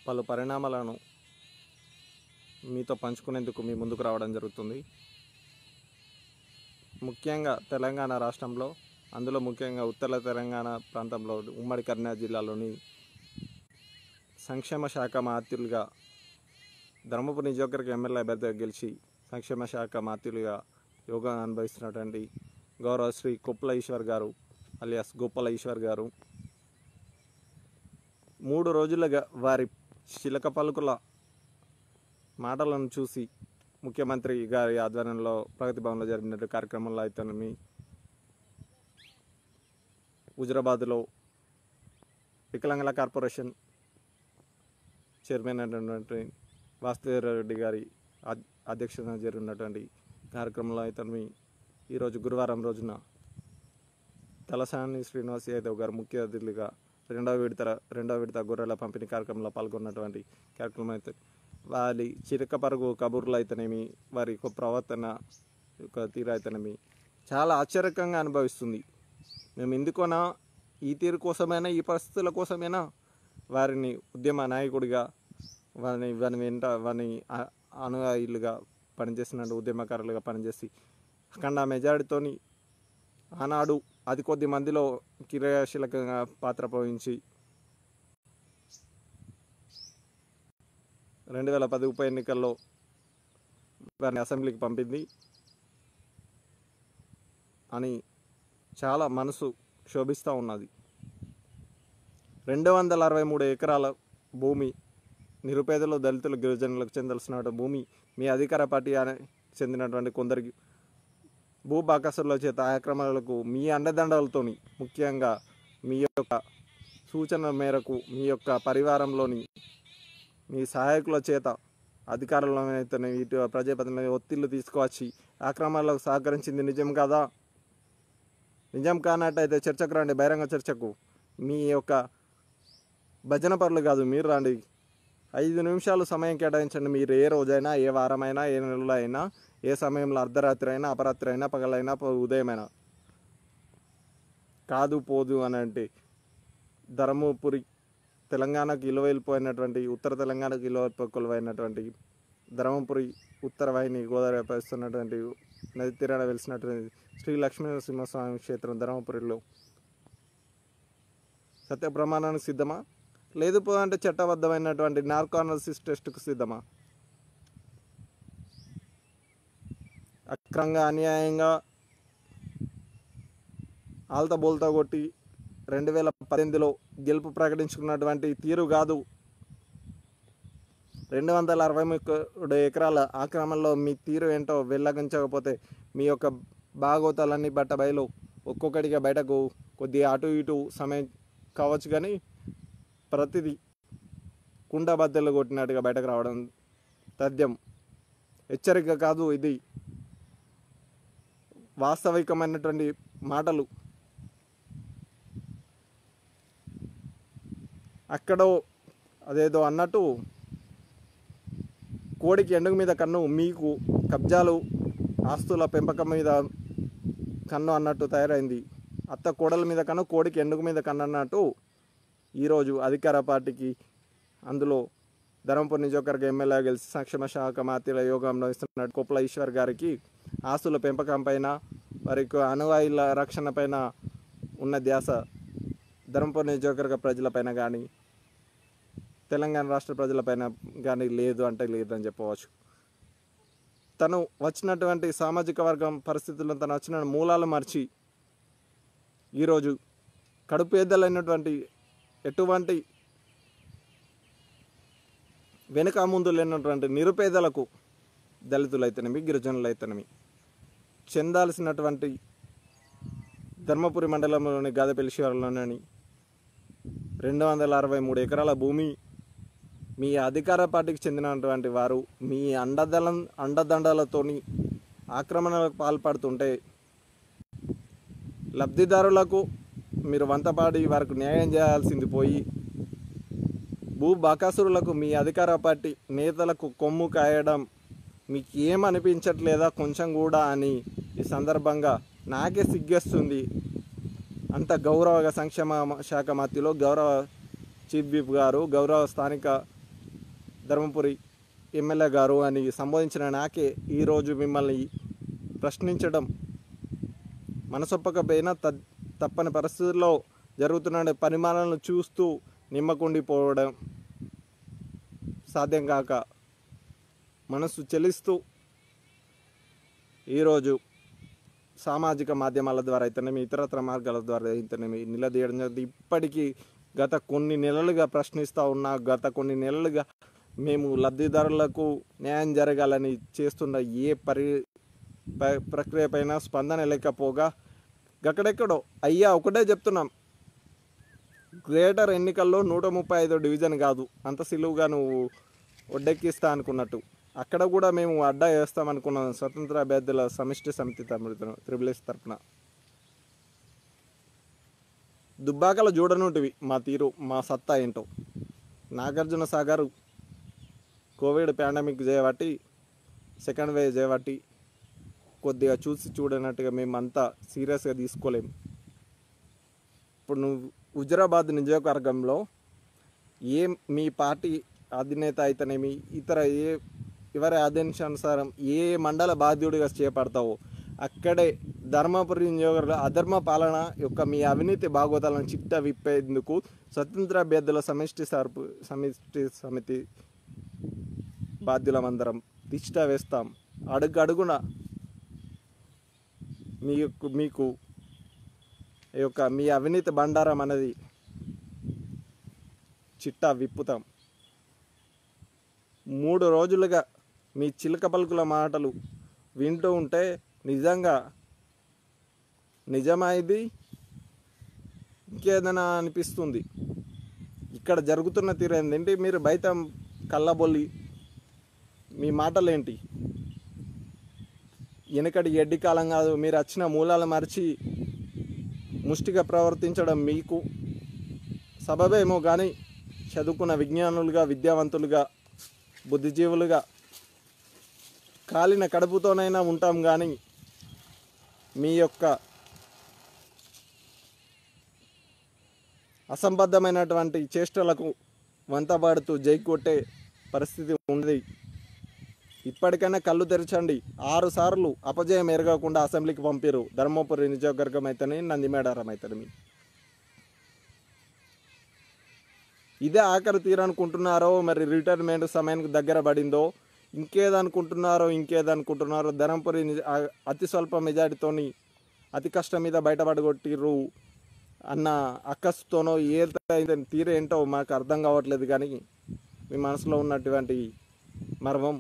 పలు పరిణామాలను మీతో పంచుకునేందుకు మీ ముందుకు రావడం జరుగుతుంది ముఖ్యంగా తెలంగాణ రాష్ట్రంలో అందులో ముఖ్యంగా ఉత్తర తెలంగాణ ప్రాంతంలో ఉమ్మడి కర్నూలు జిల్లాలోని సంక్షేమ శాఖ మాత్యులుగా ధర్మపురి నియోజకవర్గ ఎమ్మెల్యే అభ్యర్థిగా గెలిచి సంక్షేమ శాఖ మాత్యులుగా యోగా అనుభవిస్తున్నటువంటి గౌరవ శ్రీ కుప్పల ఈశ్వర్ గారు అలియాస్ గోపాల ఈశ్వర్ గారు మూడు రోజులుగా వారి చిలక పలుకుల మాటలను చూసి ముఖ్యమంత్రి గారి ఆధ్వర్యంలో ప్రగతి భవన్లో జరిగిన కార్యక్రమంలో అయితేనేమి హుజరాబాద్లో వికలాంగుల కార్పొరేషన్ చైర్మన్ అయినటువంటి వాసుదేవరెడ్డి గారి అధ్- అధ్యక్షతన జరిగినటువంటి కార్యక్రమంలో అయితేనేమి ఈరోజు గురువారం రోజున తలసాని శ్రీనివాస్ యాదవ్ గారు ముఖ్య అతిథులుగా రెండవ విడత రెండవ విడత గొర్రెల పంపిణీ కార్యక్రమంలో పాల్గొన్నటువంటి కార్యక్రమం అయితే వారి చిరక పరుగు కబుర్లు అయితేనేమి వారి యొక్క ప్రవర్తన యొక్క తీరు అయితేనేమి చాలా ఆశ్చర్యకంగా అనుభవిస్తుంది మేము ఎందుకైనా ఈ తీరు కోసమైనా ఈ పరిస్థితుల కోసమైనా వారిని ఉద్యమ నాయకుడిగా వారిని వారి వెంట వారిని ఆ- అనుయాయులుగా పనిచేసిన ఉద్యమకారులుగా పనిచేసి అఖండ మెజారిటీతోని ఆనాడు అది కొద్ది మందిలో క్రియాశీలకంగా పాత్ర పోయించి రెండు వేల పది ఉప ఎన్నికల్లో వారిని అసెంబ్లీకి పంపింది అని చాలా మనసు శోభిస్తూ ఉన్నది రెండు వందల అరవై మూడు ఎకరాల భూమి నిరుపేదలు దళితులు గిరిజనులకు చెందాల్సిన భూమి మీ అధికార పార్టీ అనే చెందినటువంటి కొందరికి భూబాకసుల చేత ఆక్రమణలకు మీ అండదండలతోని ముఖ్యంగా మీ యొక్క సూచన మేరకు మీ యొక్క పరివారంలోని మీ సహాయకుల చేత అధికారులమైతే ఇటు ప్రజాప్రతినిధుల ఒత్తిళ్లు తీసుకువచ్చి ఆక్రమణలకు సహకరించింది నిజం కాదా నిజం కానట్టయితే చర్చకు రండి బహిరంగ చర్చకు మీ యొక్క భజన పనులు కాదు మీరు రండి ఐదు నిమిషాలు సమయం కేటాయించండి మీరు ఏ రోజైనా ఏ వారమైనా ఏ నెలలో అయినా ఏ సమయంలో అర్ధరాత్రి అయినా అపరాత్రి అయినా పగలైనా ప- ఉదయమైనా కాదు పోదు అని అంటే ధర్మపురి తెలంగాణకు ఇలువ వెళ్ళిపోయినటువంటి ఉత్తర తెలంగాణకు ఇలువ కొలువైనటువంటి ధర్మపురి ఉత్తర వాహిని గోదావరి పరిస్తున్నటువంటి నది తీరాన వెలిసినటువంటి శ్రీ లక్ష్మీ నరసింహస్వామి క్షేత్రం ధర్మపురిలో సత్య ప్రమాణానికి సిద్ధమా లేదు పోదంటే చట్టబద్ధమైనటువంటి నార్కానసిస్ టెస్ట్కు సిద్ధమా అక్రంగా అన్యాయంగా ఆల్తా బోల్తా కొట్టి రెండు వేల పద్దెనిమిదిలో గెలుపు ప్రకటించుకున్నటువంటి తీరు కాదు రెండు వందల అరవై మూడు ఎకరాల ఆక్రమణలో మీ తీరు ఏంటో వెళ్ళగించకపోతే మీ యొక్క బాగోతాలన్నీ బట్ట బయలు ఒక్కొక్కటిగా బయటకు కొద్దిగా అటు ఇటు సమయం కావచ్చు కానీ ప్రతిదీ కుండ బద్దలు కొట్టినట్టుగా బయటకు రావడం తథ్యం హెచ్చరిక కాదు ఇది వాస్తవికమైనటువంటి మాటలు అక్కడో అదేదో అన్నట్టు కోడికి ఎండుగు మీద కన్ను మీకు కబ్జాలు ఆస్తుల పెంపకం మీద కన్ను అన్నట్టు తయారైంది అత్త కోడల మీద కన్ను కోడికి ఎండుగు మీద కన్ను అన్నట్టు ఈరోజు అధికార పార్టీకి అందులో ధర్మపురి నియోజకవర్గ ఎమ్మెల్యే గెలిచి సంక్షేమ శాఖ మాత్యుల యోగంలో ఇస్తున్న కొప్పల ఈశ్వర్ గారికి ఆస్తుల పెంపకం పైన వారికి అనువాయుల రక్షణ పైన ఉన్న ధ్యాస ధర్మపురి నియోజకవర్గ ప్రజలపైన కానీ తెలంగాణ రాష్ట్ర ప్రజలపైన కానీ లేదు అంటే లేదని చెప్పవచ్చు తను వచ్చినటువంటి సామాజిక వర్గం పరిస్థితుల్లో తను వచ్చిన మూలాలు మర్చి ఈరోజు కడుపేదలైనటువంటి ఎటువంటి వెనుక ముందు లేనటువంటి నిరుపేదలకు దళితులైతేనేమి గిరిజనులైతేనేమి చెందాల్సినటువంటి ధర్మపురి మండలంలోని గాదపల్లి శివారులోని రెండు వందల అరవై మూడు ఎకరాల భూమి మీ అధికార పార్టీకి చెందినటువంటి వారు మీ అండదళం అండదండలతోని ఆక్రమణలకు పాల్పడుతుంటే లబ్ధిదారులకు మీరు వంతపాడి వారికి న్యాయం చేయాల్సింది పోయి భూ బకాసురులకు మీ అధికార పార్టీ నేతలకు కొమ్ము కాయడం మీకు ఏమనిపించట్లేదా కొంచెం కూడా అని ఈ సందర్భంగా నాకే సిగ్గేస్తుంది అంత గౌరవ సంక్షేమ శాఖ మధ్యలో గౌరవ చీఫ్ విప్ గారు గౌరవ స్థానిక ధర్మపురి ఎమ్మెల్యే గారు అని సంబోధించిన నాకే ఈరోజు మిమ్మల్ని ప్రశ్నించడం మనసొప్పకపోయినా తద్ తప్పని పరిస్థితుల్లో జరుగుతున్న పరిమాణాలను చూస్తూ నిమ్మకుండిపోవడం సాధ్యం కాక మనసు చెలిస్తూ ఈరోజు సామాజిక మాధ్యమాల ద్వారా అయితేనేమి ఇతరత్ర మార్గాల ద్వారా అయితేనేమి నిలదీయడం జరిగింది ఇప్పటికీ గత కొన్ని నెలలుగా ప్రశ్నిస్తూ ఉన్నా గత కొన్ని నెలలుగా మేము లబ్ధిదారులకు న్యాయం జరగాలని చేస్తున్న ఏ పరి ప- ప్రక్రియ పైన స్పందన లేకపోగా గక్కడెక్కడో అయ్యా ఒకటే చెప్తున్నాం గ్రేటర్ ఎన్నికల్లో నూట ముప్పై ఐదో డివిజన్ కాదు అంత సిలువుగా నువ్వు ఒడ్డెక్కిస్తా అనుకున్నట్టు అక్కడ కూడా మేము అడ్డా వేస్తాం అనుకున్నాం స్వతంత్ర అభ్యర్థుల సమిష్టి సమితి తరపున త్రిబుల్ ఎస్ తరపున దుబ్బాకల చూడనుంటివి మా తీరు మా సత్తా ఏంటో నాగార్జున సాగర్ కోవిడ్ పాండమిక్ చేయబట్టి సెకండ్ వేవ్ చేయబట్టి కొద్దిగా చూసి చూడనట్టుగా మేము అంతా సీరియస్గా తీసుకోలేము ఇప్పుడు నువ్వు హుజరాబాద్ నియోజకవర్గంలో ఏ మీ పార్టీ అధినేత అయితేనేమి ఇతర ఏ ఎవరి ఆదేశానుసారం ఏ మండల బాధ్యుడిగా చేపడతావో అక్కడే ధర్మపురి నియోజకవర్గ అధర్మ పాలన యొక్క మీ అవినీతి భాగవతాలను చిట్ట విప్పేందుకు స్వతంత్ర అభ్యర్థుల సమిష్టి సర్పు సమిష్టి సమితి బాధ్యులమందరం తిష్ట వేస్తాం అడుగు అడుగున మీకు మీకు ఈ యొక్క మీ అవినీతి బండారం అనేది చిట్టా విప్పుతాం మూడు రోజులుగా మీ చిలక పలుకుల మాటలు వింటూ ఉంటే నిజంగా నిజమా ఇది ఇంకేదైనా అనిపిస్తుంది ఇక్కడ జరుగుతున్న తీరు ఏంటంటే మీరు బయట కళ్ళబొల్లి మీ మాటలు ఏంటి వెనకటి ఎడ్డి కాలం కాదు మీరు వచ్చిన మూలాలు మరిచి ముష్టిగా ప్రవర్తించడం మీకు సబబేమో కానీ చదువుకున్న విజ్ఞానులుగా విద్యావంతులుగా బుద్ధిజీవులుగా కాలిన కడుపుతోనైనా ఉంటాం కానీ మీ యొక్క అసంబద్ధమైనటువంటి చేష్టలకు వంతపాడుతూ జై కొట్టే పరిస్థితి ఉంది ఇప్పటికైనా కళ్ళు తెరచండి ఆరు సార్లు అపజయం ఎరగకుండా అసెంబ్లీకి పంపారు ధర్మపురి నియోజకవర్గం అయితేనే నందిమేడారం అయితేనేమి ఇదే ఆఖరి తీరనుకుంటున్నారో మరి రిటైర్మెంట్ సమయానికి దగ్గర పడిందో ఇంకేదనుకుంటున్నారో ఇంకేదనుకుంటున్నారో ధర్మపురి నిజ- ఆ- అతి స్వల్ప మెజారిటీతోని అతి కష్టం మీద బయటపడగొట్టిర్రు అన్న అక్కస్తోనో ఏ తీరు ఏంటో మాకు అర్థం కావట్లేదు కానీ మీ మనసులో ఉన్నటువంటి మర్మం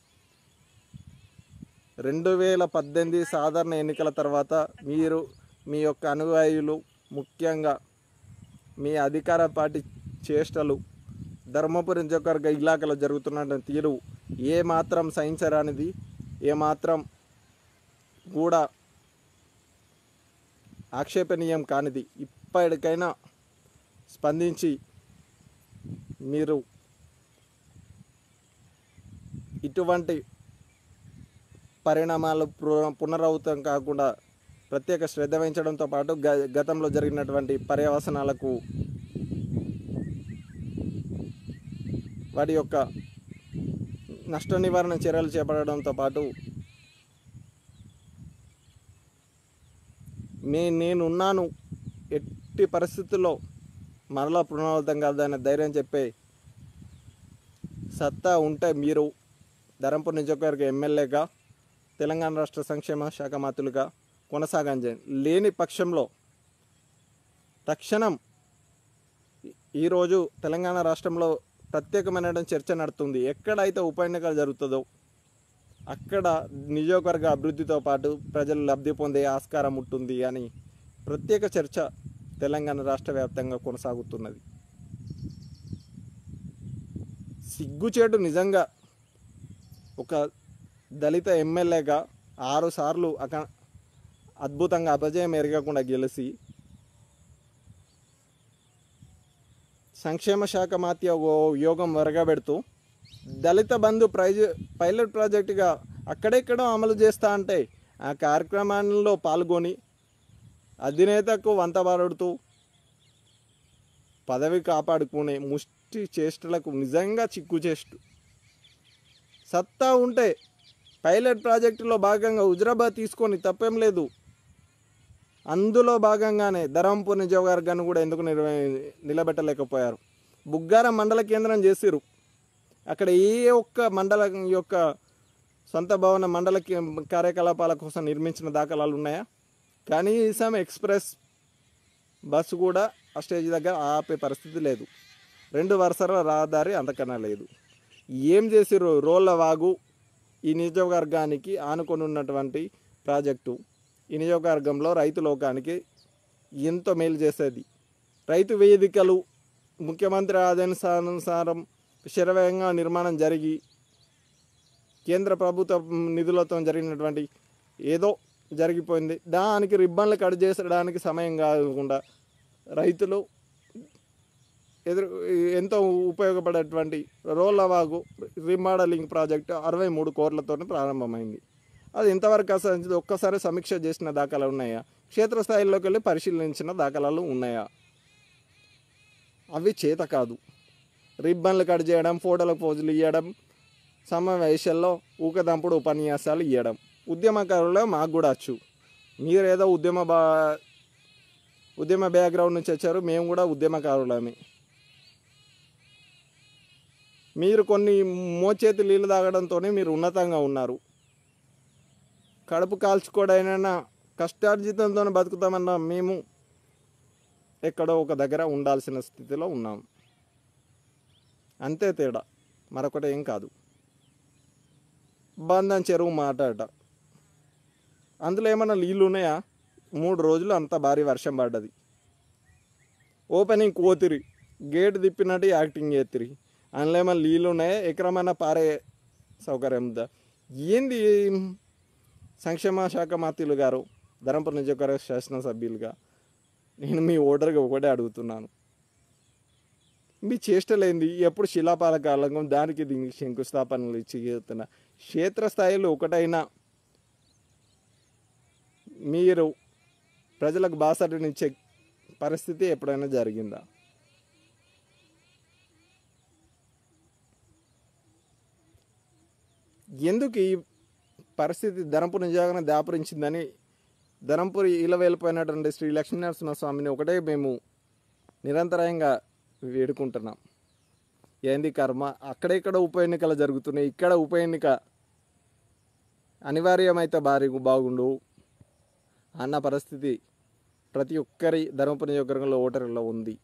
రెండు వేల పద్దెనిమిది సాధారణ ఎన్నికల తర్వాత మీరు మీ యొక్క అనుయాయులు ముఖ్యంగా మీ అధికార పార్టీ చేష్టలు ధర్మపురి నియోజకవర్గ ఇలాకలో జరుగుతున్న తీరు ఏ మాత్రం సహించరానిది ఏ మాత్రం కూడా ఆక్షేపణీయం కానిది ఇప్పటికైనా స్పందించి మీరు ఇటువంటి పరిణామాలు పు- పునరావృతం కాకుండా ప్రత్యేక శ్రద్ధ వహించడంతో పాటు గ గతంలో జరిగినటువంటి పర్యవసనాలకు వాటి యొక్క నష్ట నివారణ చర్యలు చేపట్టడంతో పాటు మే నేనున్నాను ఎట్టి పరిస్థితుల్లో మరలా పునరావృతం కాదనే ధైర్యం చెప్పే సత్తా ఉంటే మీరు ధరంపూర్ నియోజకవర్గ ఎమ్మెల్యేగా తెలంగాణ రాష్ట్ర సంక్షేమ శాఖ మంత్రులుగా కొనసాగించండి లేని పక్షంలో తక్షణం ఈ- ఈరోజు తెలంగాణ రాష్ట్రంలో ప్రత్యేకమైన చర్చ నడుతుంది ఎక్కడైతే ఉప ఎన్నికలు జరుగుతుందో అక్కడ నియోజకవర్గ అభివృద్ధితో పాటు ప్రజలు లబ్ధి పొందే ఆస్కారం ఉంటుంది అని ప్రత్యేక చర్చ తెలంగాణ రాష్ట్ర వ్యాప్తంగా కొనసాగుతున్నది సిగ్గుచేటు నిజంగా ఒక దళిత ఎమ్మెల్యేగా ఆరు సార్లు అక అద్భుతంగా అపజయం ఎరగకుండా గెలిచి సంక్షేమ శాఖ మాత్య ఓ యోగం వరగబెడుతూ దళిత బంధు ప్రైజ్ పైలట్ ప్రాజెక్టుగా అక్కడెక్కడో అమలు చేస్తా అంటే ఆ కార్యక్రమాల్లో పాల్గొని అధినేతకు వంతబారుడుతూ పదవి కాపాడుకునే ముష్టి చేష్టలకు నిజంగా చిక్కు చేస్తూ సత్తా ఉంటే పైలట్ ప్రాజెక్టులో భాగంగా హుజరాబాద్ తీసుకొని తప్పేం లేదు అందులో భాగంగానే ధరంపూర్ నియోజకవర్గాన్ని కూడా ఎందుకు నిర్వ నిలబెట్టలేకపోయారు బుగ్గారం మండల కేంద్రం చేసిరు అక్కడ ఏ ఒక్క మండలం యొక్క సొంత భవన మండల కే- కార్యకలాపాల కోసం నిర్మించిన దాఖలాలు ఉన్నాయా కనీసం ఎక్స్ప్రెస్ బస్సు కూడా ఆ స్టేజ్ దగ్గర ఆపే పరిస్థితి లేదు రెండు వరుసల రహదారి అంతకన్నా లేదు ఏం చేసిర్రు రోళ్ళ వాగు ఈ నియోజకవర్గానికి ఆనుకొని ఉన్నటువంటి ప్రాజెక్టు ఈ నియోజకవర్గంలో రైతు లోకానికి ఎంతో మేలు చేసేది రైతు వేదికలు ముఖ్యమంత్రి ఆదేశానుసారం శరవేగంగా నిర్మాణం జరిగి కేంద్ర ప్రభుత్వ నిధులతో జరిగినటువంటి ఏదో జరిగిపోయింది దానికి రిబ్బన్లు కట్ చేసడానికి సమయం కాకుండా రైతులు ఎదురు ఎంతో ఉపయోగపడేటువంటి రోలవాగు రీమోడలింగ్ ప్రాజెక్టు అరవై మూడు కోట్లతో ప్రారంభమైంది అది ఎంతవరకు అసలు ఒక్కసారి సమీక్ష చేసిన దాఖలాలు ఉన్నాయా క్షేత్రస్థాయిలోకి వెళ్ళి పరిశీలించిన దాఖలాలు ఉన్నాయా అవి చేత కాదు రిబ్బన్లు కట్ చేయడం ఫోటోలకు పోజులు ఇవ్వడం సమావేశాల్లో ఊకదంపుడు ఉపన్యాసాలు ఇవ్వడం ఉద్యమకారులు మాకు కూడా వచ్చు మీరేదో ఉద్యమ బా ఉద్యమ బ్యాక్గ్రౌండ్ నుంచి వచ్చారు మేము కూడా ఉద్యమకారులమే మీరు కొన్ని మోచేతి నీళ్ళు తాగడంతోనే మీరు ఉన్నతంగా ఉన్నారు కడుపు కాల్చుకోవడైనా కష్టార్జితంతో బతుకుతామన్న మేము ఎక్కడో ఒక దగ్గర ఉండాల్సిన స్థితిలో ఉన్నాం అంతే తేడా మరొకటి ఏం కాదు బంధం చెరువు మాట్లాడ అందులో ఏమన్నా నీళ్ళు ఉన్నాయా మూడు రోజులు అంత భారీ వర్షం పడ్డది ఓపెనింగ్ కోతిరి గేట్ తిప్పినట్టు యాక్టింగ్ చేతిరి అందులో ఏమైనా నీళ్ళు ఉన్నాయా ఎకరమైన పారే సౌకర్యం ఉందా ఏంది సంక్షేమ శాఖ మంత్రులు గారు ధరంపూర్ నియోజకవర్గ శాసనసభ్యులుగా నేను మీ ఓటర్గా ఒకటే అడుగుతున్నాను మీ చేష్టలేంది ఎప్పుడు శిలాపాలకాలం దానికి దీనికి శంకుస్థాపనలు ఇచ్చి చేస్తున్నా క్షేత్రస్థాయిలో ఒకటైనా మీరు ప్రజలకు బాసటనిచ్చే పరిస్థితి ఎప్పుడైనా జరిగిందా ఎందుకు ఈ పరిస్థితి ధరంపూర్ నిజంగానే దాపురించిందని ధరంపూర్ ఇలా వెళ్ళిపోయినటువంటి శ్రీ లక్ష్మీనరసింహ స్వామిని ఒకటే మేము నిరంతరాయంగా వేడుకుంటున్నాం ఏంది కర్మ అక్కడెక్కడ ఉప ఎన్నికలు జరుగుతున్నాయి ఇక్కడ ఉప ఎన్నిక అనివార్యమైతే భారీ బాగుండు అన్న పరిస్థితి ప్రతి ఒక్కరి ధర్మపురి నియోజకవర్గంలో ఓటర్లో ఉంది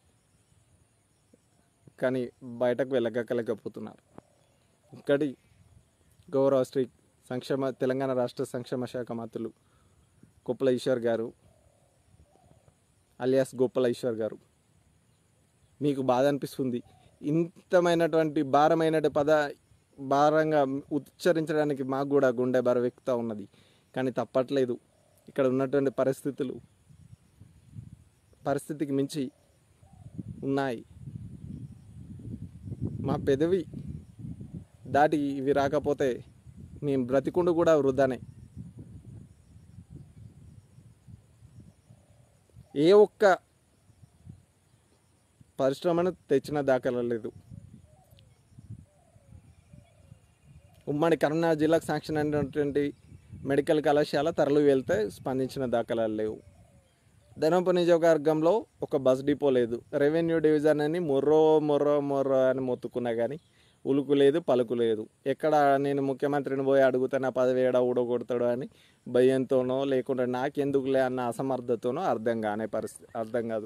కానీ బయటకు వెళ్ళగక్కలేకపోతున్నారు ఇక్కడి గౌరవ శ్రీ సంక్షేమ తెలంగాణ రాష్ట్ర సంక్షేమ శాఖ మంత్రులు గొప్పల ఈశ్వర్ గారు అలియాస్ గొప్పల ఈశ్వర్ గారు మీకు బాధ అనిపిస్తుంది ఇంతమైనటువంటి భారమైన పద భారంగా ఉచ్చరించడానికి మాకు కూడా గుండె బరవెక్కుతూ ఉన్నది కానీ తప్పట్లేదు ఇక్కడ ఉన్నటువంటి పరిస్థితులు పరిస్థితికి మించి ఉన్నాయి మా పెదవి దాటి ఇవి రాకపోతే మేము బ్రతికుండు కూడా వృధానే ఏ ఒక్క పరిశ్రమను తెచ్చిన దాఖలా లేదు ఉమ్మడి కరీంనగర్ జిల్లాకు శాంక్షన్ అయినటువంటి మెడికల్ కళాశాల తరలి వెళ్తే స్పందించిన దాఖలాలు లేవు ధర్మపురి నియోజకవర్గంలో ఒక బస్ డిపో లేదు రెవెన్యూ డివిజన్ అని మొర్రో మొర్రో మొర్రో అని మొత్తుకున్నా కానీ ఉలుకు లేదు పలుకు లేదు ఎక్కడ నేను ముఖ్యమంత్రిని పోయి అడుగుతా నా పదవి ఏడా ఊడగొడతాడు అని భయంతోనో లేకుంటే నాకెందుకులే అన్న అసమర్థతోనో అర్థం కానే పరిస్థితి అర్థం కాదు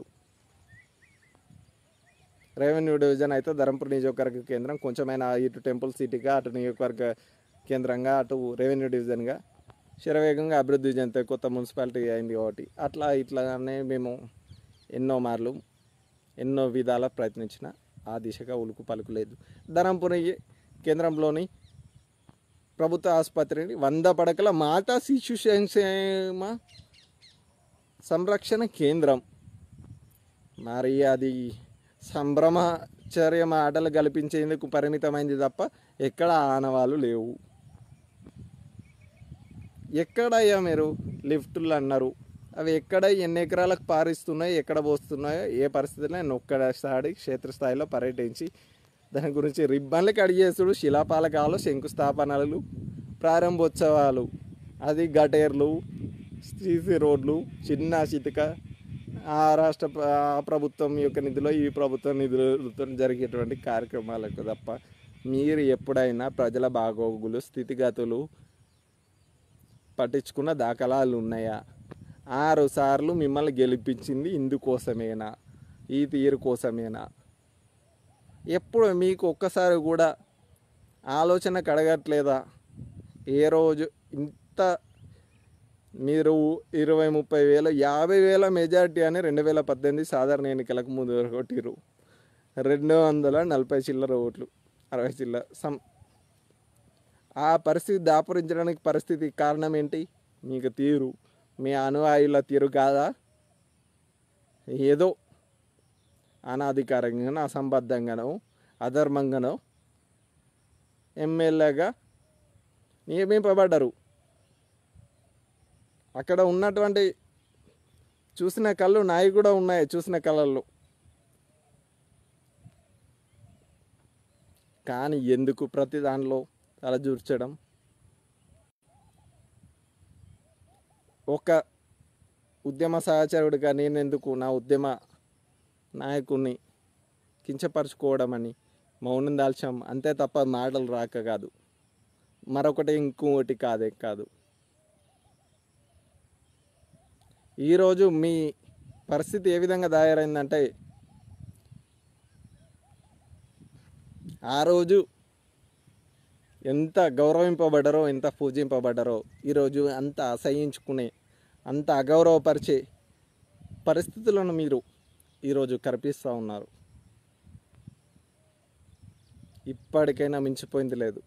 రెవెన్యూ డివిజన్ అయితే ధర్మపురి నియోజకవర్గ కేంద్రం కొంచెమైనా ఇటు టెంపుల్ సిటీగా అటు నియోజకవర్గ కేంద్రంగా అటు రెవెన్యూ డివిజన్గా శరవేగంగా అభివృద్ధి చెందుతాయి కొత్త మున్సిపాలిటీ అయింది కాబట్టి అట్లా ఇట్లానే మేము ఎన్నో మార్లు ఎన్నో విధాల ప్రయత్నించిన ఆ దిశగా ఉలుకు పలుకులేదు ధరంపురి కేంద్రంలోని ప్రభుత్వ ఆసుపత్రిని వంద పడకల మాతా శిశు సంక్షేమ సంరక్షణ కేంద్రం మరి అది సంభ్రమచర్య మాటలు కల్పించేందుకు పరిమితమైంది తప్ప ఎక్కడ ఆనవాళ్ళు లేవు ఎక్కడయ్యా మీరు లిఫ్టులు అన్నారు అవి ఎక్కడ ఎన్ని ఎకరాలకు పారిస్తున్నాయో ఎక్కడ పోస్తున్నాయో ఏ పరిస్థితిలో నేను ఒక్కసారి క్షేత్రస్థాయిలో పర్యటించి దాని గురించి రిబ్బన్లు కడిగేసుడు శిలాపాలకాలు శంకుస్థాపనలు ప్రారంభోత్సవాలు అది గటేర్లు సీసీ రోడ్లు చిన్న చితిక ఆ రాష్ట్ర ప్ర- ఆ ప్రభుత్వం యొక్క నిధిలో ఈ ప్రభుత్వ నిధులతో జరిగేటువంటి కార్యక్రమాలకు తప్ప మీరు ఎప్పుడైనా ప్రజల బాగోగులు స్థితిగతులు పట్టించుకున్న దాఖలాలు ఉన్నాయా ఆరు సార్లు మిమ్మల్ని గెలిపించింది ఇందుకోసమేనా ఈ తీరు కోసమేనా ఎప్పుడు మీకు ఒక్కసారి కూడా ఆలోచన కడగట్లేదా ఏ రోజు ఇంత మీరు ఇరవై ముప్పై వేల యాభై వేల మెజార్టీ అని రెండు వేల పద్దెనిమిది సాధారణ ఎన్నికలకు ముందు కొట్టిరు రెండు వందల నలభై చిల్లర ఓట్లు అరవై చిల్లర సమ్ ఆ పరిస్థితి దాపురించడానికి పరిస్థితి కారణం ఏంటి మీకు తీరు మీ అనుయాయుల తీరు కాదా ఏదో అనాధికారంగానో అసంబద్ధంగానో అధర్మంగానో ఎమ్మెల్యేగా నియమింపబడ్డరు అక్కడ ఉన్నటువంటి చూసిన కళ్ళు నాయి కూడా ఉన్నాయి చూసిన కళ్ళల్లో కానీ ఎందుకు ప్రతి దానిలో తలజూర్చడం ఒక ఉద్యమ సహచరుడిగా నేను ఎందుకు నా ఉద్యమ నాయకుడిని కించపరచుకోవడం అని మౌనం దాల్చాం అంతే తప్ప మాటలు రాక కాదు మరొకటి ఇంకొకటి కాదే కాదు ఈరోజు మీ పరిస్థితి ఏ విధంగా తయారైందంటే ఆ రోజు ఎంత గౌరవింపబడ్డారో ఎంత పూజింపబడ్డారో ఈరోజు అంత అసహించుకునే అంత అగౌరవపరిచే పరిస్థితులను మీరు ఈరోజు కల్పిస్తూ ఉన్నారు ఇప్పటికైనా మించిపోయింది లేదు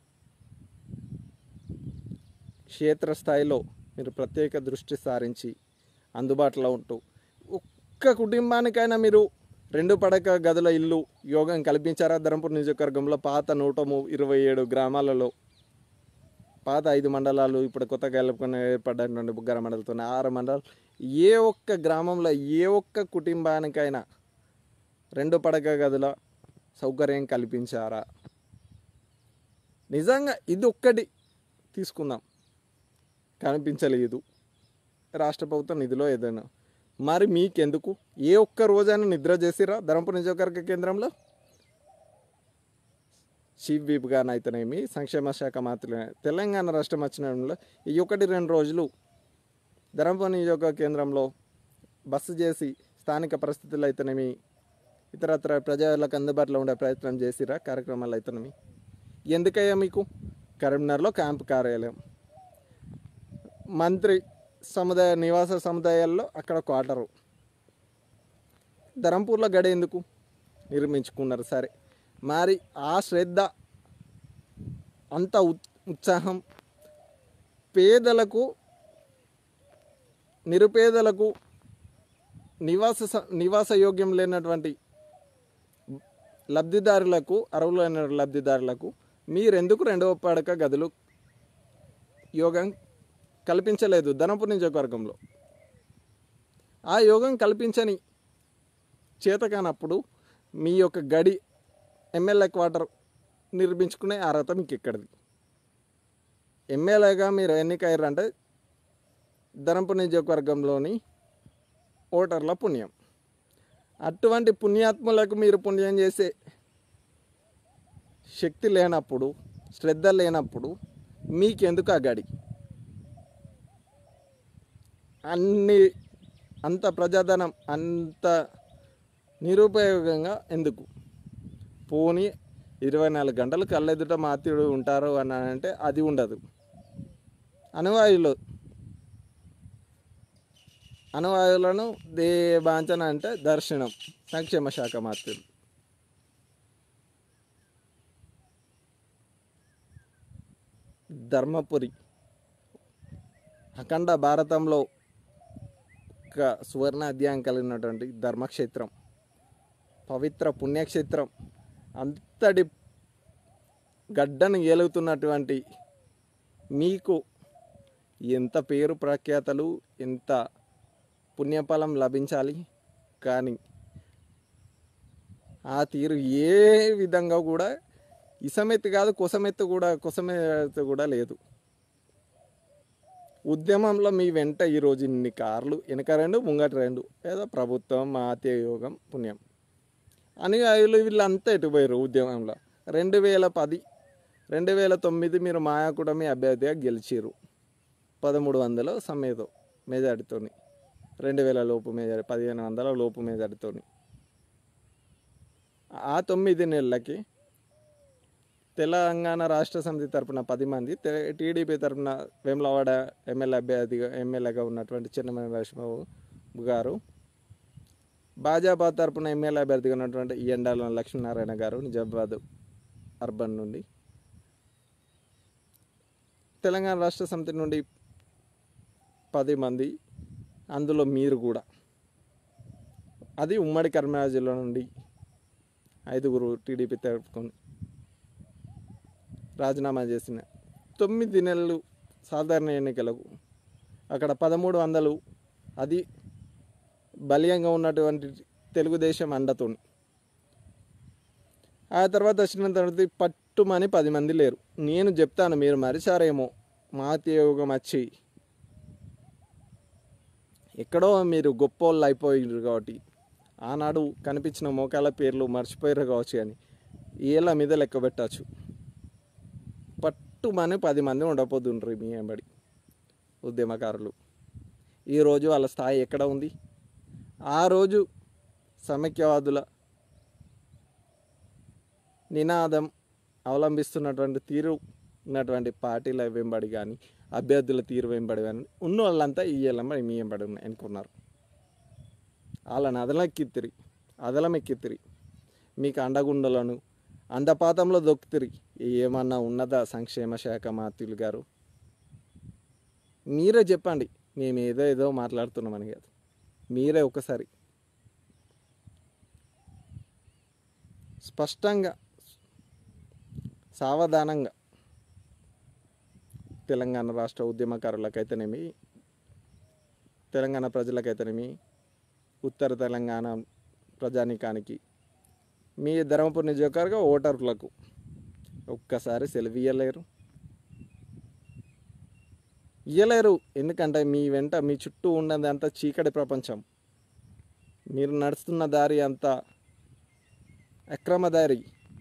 క్షేత్రస్థాయిలో మీరు ప్రత్యేక దృష్టి సారించి అందుబాటులో ఉంటూ ఒక్క కుటుంబానికైనా మీరు రెండు పడక గదుల ఇల్లు యోగం కల్పించారా ధరంపూర్ నియోజకవర్గంలో పాత నూట ము- ఇరవై ఏడు గ్రామాలలో పాత ఐదు మండలాలు ఇప్పుడు కొత్తగా కలుపుకొని ఏర్పడినటువంటి బుగ్గర మండలతో ఆరు మండలాలు ఏ ఒక్క గ్రామంలో ఏ ఒక్క కుటుంబానికైనా రెండు పడక గదుల సౌకర్యం కల్పించారా నిజంగా ఇది ఒక్కటి తీసుకుందాం కనిపించలేదు రాష్ట్ర ప్రభుత్వం నిధిలో ఏదైనా మరి మీకెందుకు ఏ ఒక్క రోజైనా నిద్ర చేసిరా ధర్మపురి నియోజకవర్గ కేంద్రంలో చీఫ్ విప్గానైతేనేమి సంక్షేమ శాఖ మాత్రమే తెలంగాణ రాష్ట్రం వచ్చిన ఈ ఒకటి రెండు రోజులు ధర్మపురి నియోజక కేంద్రంలో బస్సు చేసి స్థానిక పరిస్థితులు అయితేనేమి ఇతరత్ర ప్రజలకు అందుబాటులో ఉండే ప్రయత్నం చేసిరా కార్యక్రమాలు అయితేనేమి ఎందుకయ్యా మీకు కరీంనగర్లో క్యాంప్ కార్యాలయం మంత్రి సముదాయ నివాస సముదాయాల్లో అక్కడ క్వార్టరు ధరంపూర్లో గడి ఎందుకు నిర్మించుకున్నారు సరే మరి ఆ శ్రద్ధ అంత ఉత్- ఉత్సాహం పేదలకు నిరుపేదలకు నివాస స- నివాస యోగ్యం లేనటువంటి లబ్ధిదారులకు అర్హులైన లబ్ధిదారులకు మీరెందుకు రెండవ పడక గదులు యోగం కల్పించలేదు ధనపూర్ నియోజకవర్గంలో ఆ యోగం కల్పించని చేతకానప్పుడు మీ యొక్క గడి ఎమ్మెల్యే క్వార్టర్ నిర్మించుకునే అర్హత మీకు ఎక్కడిది ఎమ్మెల్యేగా మీరు ఎన్నికయ్యారంటే ధనంపూర్ నియోజకవర్గంలోని ఓటర్ల పుణ్యం అటువంటి పుణ్యాత్ములకు మీరు పుణ్యం చేసే శక్తి లేనప్పుడు శ్రద్ధ లేనప్పుడు మీకెందుకు ఆ గడి అన్ని అంత ప్రజాధనం అంత నిరుపయోగంగా ఎందుకు పోనీ ఇరవై నాలుగు గంటలు కళ్ళెదుట మాత్యుడు ఉంటారు అని అంటే అది ఉండదు అనువాయులు అనువాయులను దే బాంచన అంటే దర్శనం సంక్షేమ శాఖ మాత్రులు ధర్మపురి అఖండ భారతంలో ఒక సువర్ణ అధ్యాయం కలిగినటువంటి ధర్మక్షేత్రం పవిత్ర పుణ్యక్షేత్రం అంతటి గడ్డను ఏలుగుతున్నటువంటి మీకు ఎంత పేరు ప్రఖ్యాతలు ఎంత పుణ్యఫలం లభించాలి కానీ ఆ తీరు ఏ విధంగా కూడా ఇసమెత్తి కాదు కొసమెత్తి కూడా కొసమెత్తి కూడా లేదు ఉద్యమంలో మీ వెంట ఈరోజు ఇన్ని కార్లు వెనక రెండు ముంగట రెండు ఏదో ప్రభుత్వం మా యోగం పుణ్యం అని వీళ్ళు వీళ్ళంతా ఎటుపోయారు ఉద్యమంలో రెండు వేల పది రెండు వేల తొమ్మిది మీరు మాయాకుటమి అభ్యర్థిగా గెలిచిరు పదమూడు వందల సమేతో మెజార్టీతోని రెండు వేల లోపు మెజార్టీ పదిహేను వందల లోపు మెజార్టీతోని ఆ తొమ్మిది నెలలకి తెలంగాణ రాష్ట్ర సమితి తరపున పది మంది తె- టీడీపీ తరపున వేములవాడ ఎమ్మెల్యే అభ్యర్థిగా ఎమ్మెల్యేగా ఉన్నటువంటి చిన్నమనే లక్ష్మబాబు గారు భాజపా తరపున ఎమ్మెల్యే అభ్యర్థిగా ఉన్నటువంటి ఎండాల లక్ష్మీనారాయణ గారు నిజామాబాద్ అర్బన్ నుండి తెలంగాణ రాష్ట్ర సమితి నుండి పది మంది అందులో మీరు కూడా అది ఉమ్మడి కరీంనగర్ జిల్లా నుండి ఐదుగురు టీడీపీ తరపుకొని రాజీనామా చేసిన తొమ్మిది నెలలు సాధారణ ఎన్నికలకు అక్కడ పదమూడు వందలు అది బలీయంగా ఉన్నటువంటి తెలుగుదేశం అండతోని ఆ తర్వాత వచ్చిన తర్వాత పట్టుమని పది మంది లేరు నేను చెప్తాను మీరు మరిచారేమో మాతయోగం వచ్చి ఎక్కడో మీరు గొప్పోళ్ళు అయిపోయారు కాబట్టి ఆనాడు కనిపించిన మోకాల పేర్లు మర్చిపోయారు కావచ్చు కానీ ఏళ్ళ మీద లెక్క పెట్టచ్చు పట్టుమని పది మంది ఉండపోతుండ్రు మీ వెంబడి ఉద్యమకారులు ఈరోజు వాళ్ళ స్థాయి ఎక్కడ ఉంది ఆ రోజు సమైక్యవాదుల నినాదం అవలంబిస్తున్నటువంటి తీరు ఉన్నటువంటి పార్టీల వెంబడి కానీ అభ్యర్థుల తీరు వెంబడి కానీ ఉన్న వాళ్ళంతా ఈ వెంబడి మీ వెంబడి ఉన్న- ఎన్నుకున్నారు వాళ్ళని అదలెక్కిత్తిరి అదలమెక్కిత్తిరి మీకు అండగుండలను అండపాతంలో దొక్కుతిరి ఏమన్నా ఉన్నదా సంక్షేమ శాఖ మాత్యులు గారు మీరే చెప్పండి మేము ఏదో ఏదో మాట్లాడుతున్నామని కాదు మీరే ఒకసారి స్పష్టంగా సావధానంగా తెలంగాణ రాష్ట్ర ఉద్యమకారులకైతేనేమి తెలంగాణ ప్రజలకైతేనేమి ఉత్తర తెలంగాణ ప్రజానీకానికి మీ ధర్మపురి నియోజకవర్గ ఓటర్లకు ఒక్కసారి సెలవు ఇయ్యలేరు ఇయ్యలేరు ఎందుకంటే మీ వెంట మీ చుట్టూ ఉన్నది అంతా చీకటి ప్రపంచం మీరు నడుస్తున్న దారి అంతా అక్రమ దారి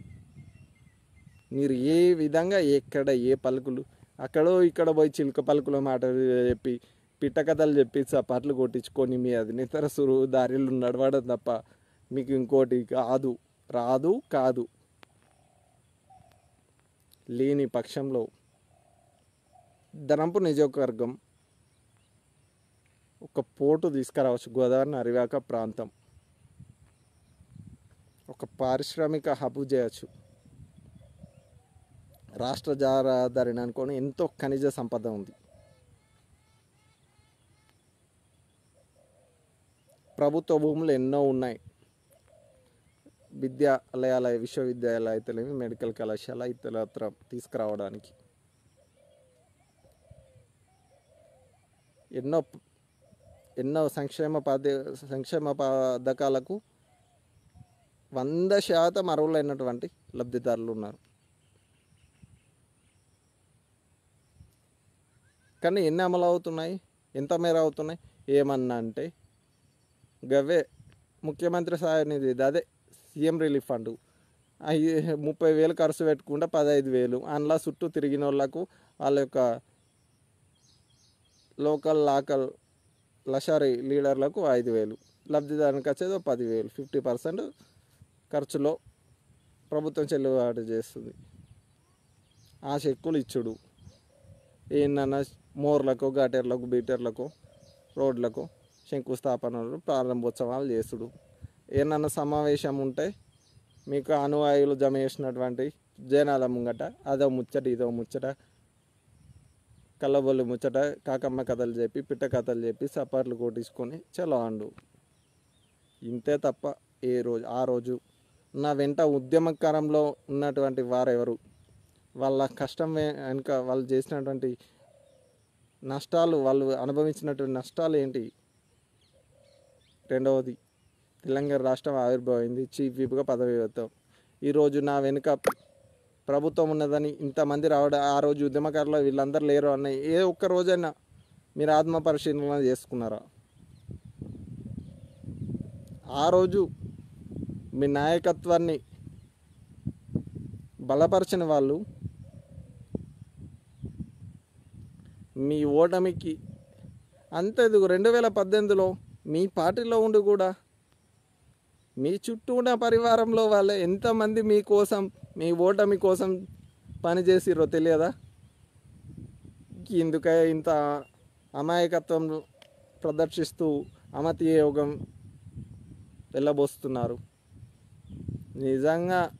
మీరు ఏ విధంగా ఎక్కడ ఏ పలుకులు అక్కడో ఇక్కడ పోయి చిలుక పలుకుల మాటలు చెప్పి పిట్ట కథలు చెప్పి చపాట్లు కొట్టించుకొని మీ అధినేతర సురు దారిలో నడవడం తప్ప మీకు ఇంకోటి కాదు రాదు కాదు లేని పక్షంలో ధనంపు నియోజకవర్గం ఒక పోటు తీసుకురావచ్చు గోదావరి అరివాక ప్రాంతం ఒక పారిశ్రామిక హబ్ చేయొచ్చు రాష్ట్ర జారదారిని అనుకొని ఎంతో ఖనిజ సంపద ఉంది ప్రభుత్వ భూములు ఎన్నో ఉన్నాయి విద్యాలయాల విశ్వవిద్యాలయాలు అయితేనేమి మెడికల్ కళాశాల ఇతరత్ర తీసుకురావడానికి ఎన్నో ఎన్నో సంక్షేమ పద సంక్షేమ పథకాలకు వంద శాతం అర్హులైనటువంటి లబ్ధిదారులు ఉన్నారు కానీ ఎన్ని అమలు అవుతున్నాయి ఎంత మేర అవుతున్నాయి ఏమన్నా అంటే గవే ముఖ్యమంత్రి సహాయ నిధి అదే సీఎం రిలీఫ్ ఫండ్ అవి ముప్పై వేలు ఖర్చు పెట్టుకుంటే పదహైదు వేలు అందులో చుట్టూ తిరిగిన వాళ్ళకు వాళ్ళ యొక్క లోకల్ లాకల్ లషారీ లీడర్లకు ఐదు వేలు లబ్ధిదారునికి వచ్చేది ఒక పదివేలు ఫిఫ్టీ పర్సెంట్ ఖర్చులో ప్రభుత్వం చెల్లుబాటు చేస్తుంది ఆ చెక్కులు ఇచ్చుడు ఏంటన్నా మోర్లకు గటర్లకు బీటర్లకు రోడ్లకు శంకుస్థాపనలు ప్రారంభోత్సవాలు చేసుడు ఏమన్నా సమావేశం ఉంటే మీకు అనువాయులు జమ చేసినటువంటి జనాల ముంగట అదో ముచ్చట ఇదో ముచ్చట కళ్ళబొల్లి ముచ్చట కాకమ్మ కథలు చెప్పి పిట్ట కథలు చెప్పి సపర్లు కొట్టించుకొని చలో అండు ఇంతే తప్ప ఏ రోజు ఆ రోజు నా వెంట ఉద్యమకారంలో ఉన్నటువంటి వారెవరు వాళ్ళ కష్టం వే- వెనుక వాళ్ళు చేసినటువంటి నష్టాలు వాళ్ళు అనుభవించినటువంటి నష్టాలు ఏంటి రెండవది తెలంగాణ రాష్ట్రం ఆవిర్భవింది చీఫ్ విప్గా పదవి అవుతాం ఈరోజు నా వెనుక ప్రభుత్వం ఉన్నదని ఇంతమంది రావడం ఆ రోజు ఉద్యమకారులు వీళ్ళందరూ లేరు అన్న ఏ ఒక్క రోజైనా మీరు ఆత్మ పరిశీలన చేసుకున్నారా ఆ రోజు మీ నాయకత్వాన్ని బలపరచిన వాళ్ళు మీ ఓటమికి అంతేందుకు రెండు వేల పద్దెనిమిదిలో మీ పార్టీలో ఉండి కూడా మీ చుట్టూ ఉన్న పరివారంలో వాళ్ళ ఎంతమంది మీ కోసం మీ ఓటమి కోసం పనిచేసిరో తెలియదా ఇందుకే ఇంత అమాయకత్వం ప్రదర్శిస్తూ అమతీయ యోగం వెళ్ళబోస్తున్నారు నిజంగా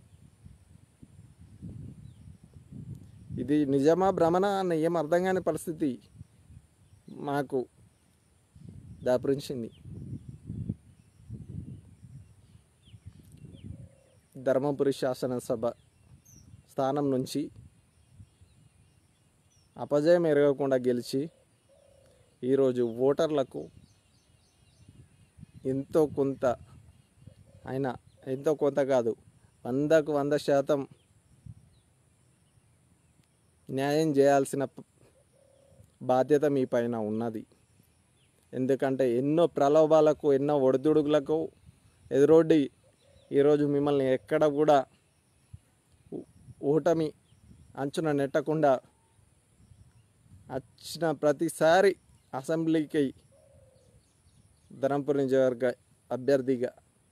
ఇది నిజమా భ్రమణ అన్న ఏం అర్థం కాని పరిస్థితి మాకు దాపురించింది ధర్మపురి శాసనసభ స్థానం నుంచి అపజయం ఎరగకుండా గెలిచి ఈరోజు ఓటర్లకు ఎంతో కొంత అయినా ఎంతో కొంత కాదు వందకు వంద శాతం న్యాయం చేయాల్సిన ప- బాధ్యత మీ పైన ఉన్నది ఎందుకంటే ఎన్నో ప్రలోభాలకు ఎన్నో ఒడిదుడుకులకు ఎదురొడ్డి ఈరోజు మిమ్మల్ని ఎక్కడ కూడా ఓ- ఓటమి అంచున నెట్టకుండా వచ్చిన ప్రతిసారి అసెంబ్లీకి ధరంపూర్ నియోజకవర్గ అభ్యర్థిగా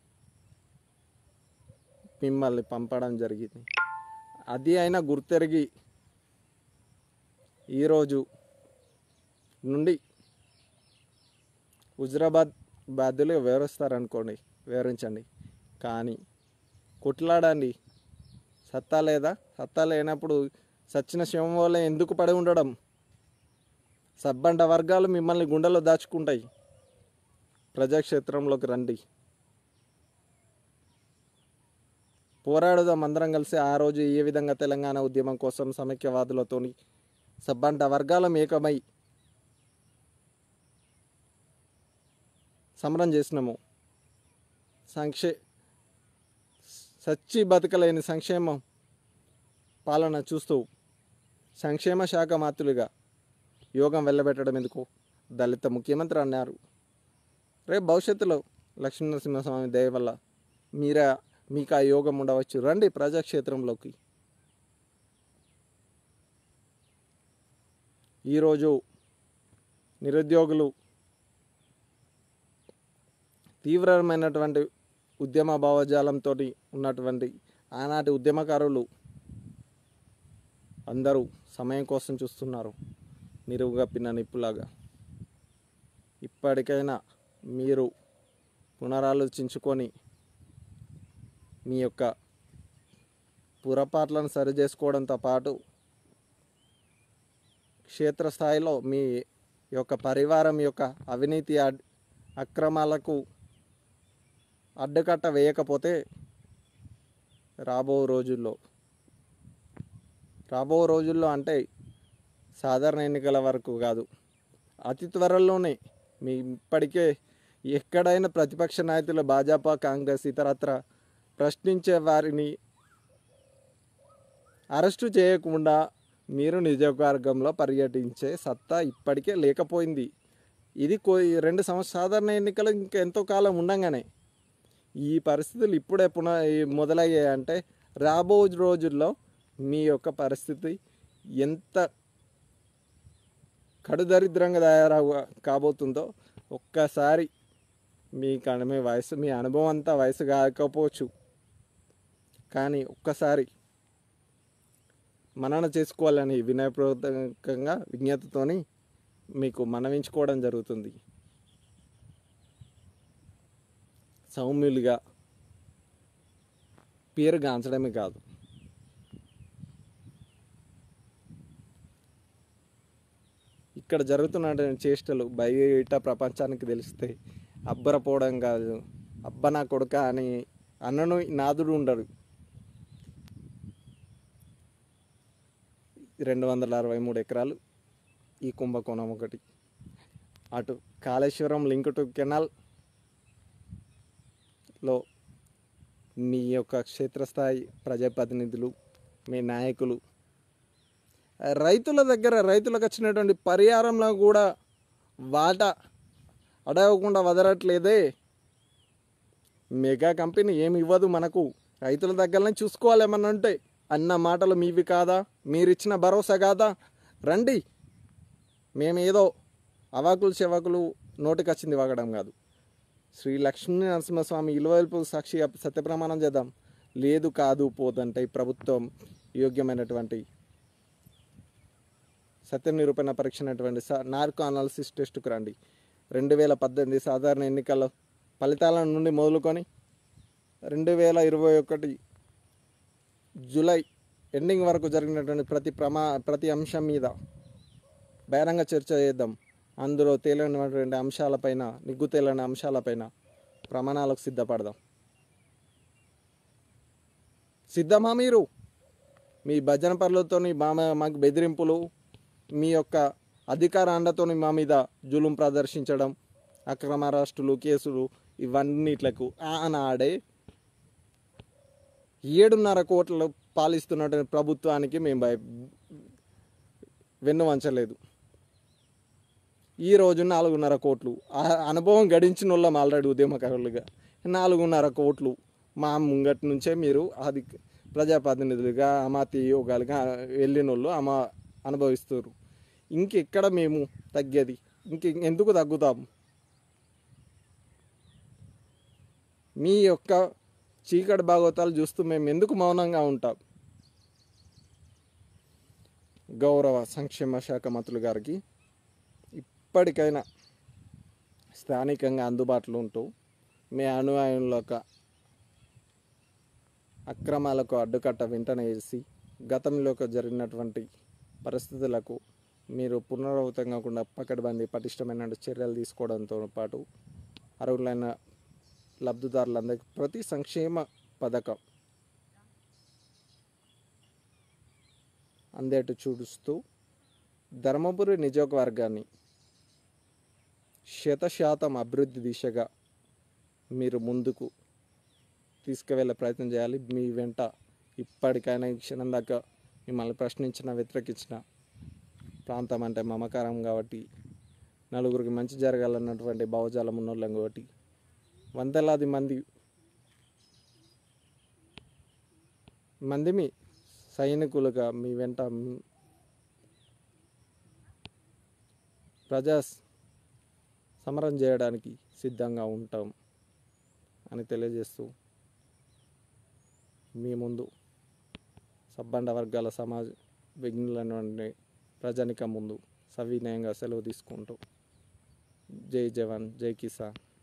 మిమ్మల్ని పంపడం జరిగింది అది అయినా గుర్తెరిగి ఈరోజు నుండి హుజరాబాద్ బాధ్యులు వివరిస్తారనుకోండి వివరించండి కానీ కొట్లాడండి సత్తా లేదా సత్తా లేనప్పుడు సచ్చిన శవం వల్ల ఎందుకు పడి ఉండడం సబ్బండ వర్గాలు మిమ్మల్ని గుండెలో దాచుకుంటాయి ప్రజాక్షేత్రంలోకి రండి పోరాడుదాం అందరం కలిసి ఆ రోజు ఏ విధంగా తెలంగాణ ఉద్యమం కోసం సమైక్యవాదులతోని సబ్బంట వర్గాలం ఏకమై సమరం చేసినాము సంక్షే సచ్చి బతకలేని సంక్షేమం పాలన చూస్తూ సంక్షేమ శాఖ మాతులుగా యోగం వెళ్ళబెట్టడం ఎందుకు దళిత ముఖ్యమంత్రి అన్నారు రేపు భవిష్యత్తులో లక్ష్మీనరసింహస్వామి దయ వల్ల మీరా మీకు ఆ యోగం ఉండవచ్చు రండి ప్రజాక్షేత్రంలోకి ఈరోజు నిరుద్యోగులు తీవ్రమైనటువంటి ఉద్యమ భావజాలంతో ఉన్నటువంటి ఆనాటి ఉద్యమకారులు అందరూ సమయం కోసం చూస్తున్నారు నిరుగప్పిన నిప్పులాగా ఇప్పటికైనా మీరు పునరాలోచించుకొని మీ యొక్క పురపాట్లను సరి చేసుకోవడంతో పాటు క్షేత్రస్థాయిలో మీ యొక్క పరివారం యొక్క అవినీతి అడ్- అక్రమాలకు అడ్డుకట్ట వేయకపోతే రాబో రోజుల్లో రాబో రోజుల్లో అంటే సాధారణ ఎన్నికల వరకు కాదు అతి త్వరలోనే మీ ఇప్పటికే ఎక్కడైనా ప్రతిపక్ష నాయకులు భాజపా కాంగ్రెస్ ఇతరత్ర ప్రశ్నించే వారిని అరెస్టు చేయకుండా మీరు నియోజకవర్గంలో పర్యటించే సత్తా ఇప్పటికే లేకపోయింది ఇది కో రెండు సంవత్సరాల సాధారణ ఎన్నికలు ఇంకా ఎంతో కాలం ఉండంగానే ఈ పరిస్థితులు ఇప్పుడే పున మొదలయ్యాయంటే రాబో రోజుల్లో మీ యొక్క పరిస్థితి ఎంత కడుదరిద్రంగా తయారవ కాబోతుందో ఒక్కసారి మీ కన- మీ వయసు మీ అనుభవం అంతా వయసు కాకపోవచ్చు కానీ ఒక్కసారి మనన చేసుకోవాలని వినయపూర్వకంగా విజ్ఞతతోని మీకు మనవించుకోవడం జరుగుతుంది సౌమ్యులుగా పేరు గాంచడమే కాదు ఇక్కడ జరుగుతున్న చేష్టలు బయట ప్రపంచానికి తెలిస్తే అబ్బరపోవడం కాదు అబ్బ నా కొడుక అని అన్నను నాదుడు ఉండడు రెండు వందల అరవై మూడు ఎకరాలు ఈ కుంభకోణం ఒకటి అటు కాళేశ్వరం లింక్ టు కెనాల్ లో మీ యొక్క క్షేత్రస్థాయి ప్రజాప్రతినిధులు మీ నాయకులు రైతుల దగ్గర రైతులకు వచ్చినటువంటి పరిహారంలో కూడా వాటా అడగకుండా వదలట్లేదే మెగా కంపెనీ ఏమి ఇవ్వదు మనకు రైతుల దగ్గరనే చూసుకోవాలి ఏమన్నా ఉంటే అన్న మాటలు మీవి కాదా మీరిచ్చిన భరోసా కాదా రండి మేమేదో అవాకులు చెవాకులు నోటికి వచ్చింది వాగడం కాదు శ్రీ లక్ష్మీ నరసింహస్వామి ఇలువైపు సాక్షిగా సత్యప్రమాణం చేద్దాం లేదు కాదు పోదంటే ఈ ప్రభుత్వం యోగ్యమైనటువంటి సత్య నిరూపణ పరీక్ష అయినటువంటి సా నార్కో అనాలిసిస్ టెస్ట్కు రండి రెండు వేల పద్దెనిమిది సాధారణ ఎన్నికల ఫలితాల నుండి మొదలుకొని రెండు వేల ఇరవై ఒకటి జూలై ఎండింగ్ వరకు జరిగినటువంటి ప్రతి ప్రమా ప్రతి అంశం మీద బహిరంగ చర్చ చేద్దాం అందులో తేలినటువంటి అంశాలపైన నిగ్గు తేలని అంశాలపైన ప్రమాణాలకు సిద్ధపడదాం సిద్ధమా మీరు మీ భజన పనులతో మా మాకు బెదిరింపులు మీ యొక్క అధికార అండతోని మా మీద జులుం ప్రదర్శించడం అక్రమ అరెస్టులు కేసులు ఇవన్నిట్లకు ఆనాడే ఏడున్నర కోట్ల పాలిస్తున్నటువంటి ప్రభుత్వానికి మేము భయ వెన్ను వంచలేదు ఈ రోజు నాలుగున్నర కోట్లు ఆ అనుభవం గడించిన వాళ్ళం ఆల్రెడీ ఉద్యమకారులుగా నాలుగున్నర కోట్లు మా ముంగటి నుంచే మీరు అది ప్రజాప్రతినిధులుగా అమాతి యోగాలుగా వెళ్ళిన వాళ్ళు అమా అనుభవిస్తారు ఇంకెక్కడ మేము తగ్గేది ఇంక ఎందుకు తగ్గుతాం మీ యొక్క చీకటి భాగవతాలు చూస్తూ మేము ఎందుకు మౌనంగా ఉంటాం గౌరవ సంక్షేమ శాఖ మంత్రులు గారికి ఇప్పటికైనా స్థానికంగా అందుబాటులో ఉంటూ మీ అనుయాయుల యొక్క అక్రమాలకు అడ్డుకట్ట వెంటనే వేసి గతంలో జరిగినటువంటి పరిస్థితులకు మీరు పునరావృతం కాకుండా పకడ్బందీ పటిష్టమైన చర్యలు తీసుకోవడంతో పాటు అర్హులైన లబ్ధిదారులందరికీ ప్రతి సంక్షేమ పథకం అందేట్టు చూడుస్తూ ధర్మపురి నియోజకవర్గాన్ని శతశాతం అభివృద్ధి దిశగా మీరు ముందుకు తీసుకువెళ్ళే ప్రయత్నం చేయాలి మీ వెంట ఇప్పటికైనా ఈ క్షణం దాకా మిమ్మల్ని ప్రశ్నించిన వ్యతిరేకించిన ప్రాంతం అంటే మమకారం కాబట్టి నలుగురికి మంచి జరగాలన్నటువంటి భావజాలం ఉన్నోళ్ళం కాబట్టి వందలాది మంది మంది మీ సైనికులుగా మీ వెంట మ్- ప్రజా స్- సమరం చేయడానికి సిద్ధంగా ఉంటాం అని తెలియజేస్తూ మీ ముందు సబ్బండ వర్గాల సమాజ విఘ్నులైన ప్రజానిక ముందు సవినయంగా సెలవు తీసుకుంటూ జై జవాన్ జై కిసాన్